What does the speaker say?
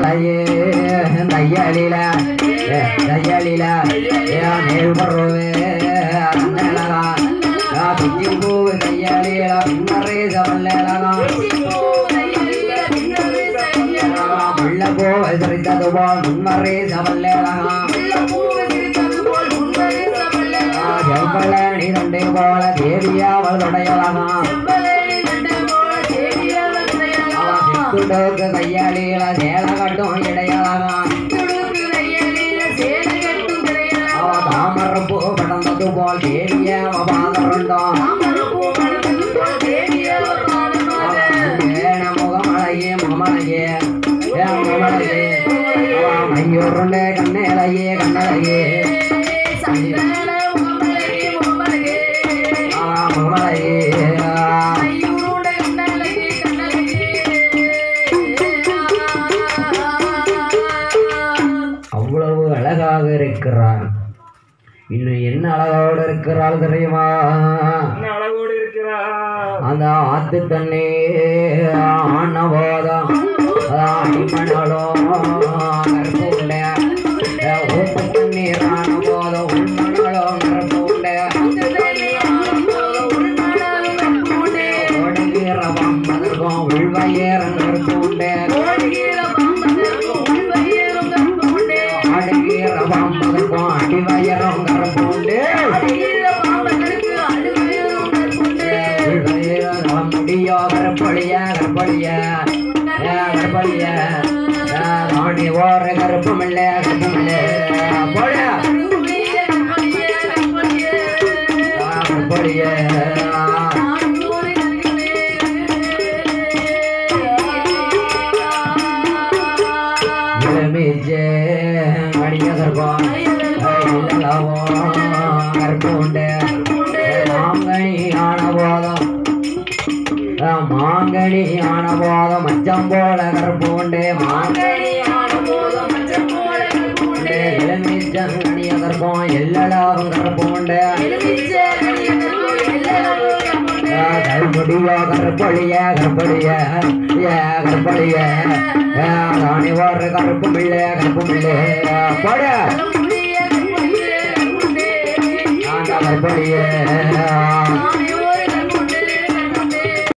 மகளையே தையலில தையலில மேல் பருவே அண்ணலகா பிச்சி பூவு தையலில பின்னரே சமல்லகா முள்ள பூவை சரித்தது போல் முன்னரே சமல்லகா செவ்வளி தண்டை போல தேவியாவள் உடையலகா சித்துடோக்கு கையாளிகள சேல கட்டும் இடையலகா அவ தாமரம் பூ படந்தது போல் தேவியாவ பாதரண்டோம் முகமலையே முகமலையே முகமலையே மையூருண்டே கண்ணேலையே கண்ணலையே முகமலையே அவ்வளவு அழகாக இருக்கிறார் இன்னும் என்ன அழகோடு இருக்கிறாள் தெரியுமா அழகோடு இருக்கிறா அந்த ஆத்து தண்ணி ஆனபோதம் அடிமணலோ கற்பூண்ட ஊத்து தண்ணீர் ஆனபோதம் உள்மணலோ கற்பூண்ட ஓடுகிற பம்பதற்கும் உள்வயேற கற்பூண்ட ஆடுகிற பம்பதற்கும் அடிவயரும் கற்பூண்டு முடியோ கருப்பொழிய கருப்பொழிய கருப்பொழிய ராணி ஓர கருப்புமில்ல கருப்புமில்ல போட கருப்பொழிய இளமிச்சே மடிய கருப்பம் இல்லவோ கருப்புண்டு மாங்கனி ஆன போதும் மாங்கனி ஆன போதும் மச்சம் போல கருப்புண்டு மாங்கனி இளமிச்சங்கனி கருப்பம் எல்லளவும் கருப்புண்டு கருப்பொடியோ கருப்பொழிய கருப்பொழிய கருப்பொழிய ராணி ஓடுற கருப்பு பிள்ளை கருப்பு பிள்ளை போட அந்த கருப்பொழிய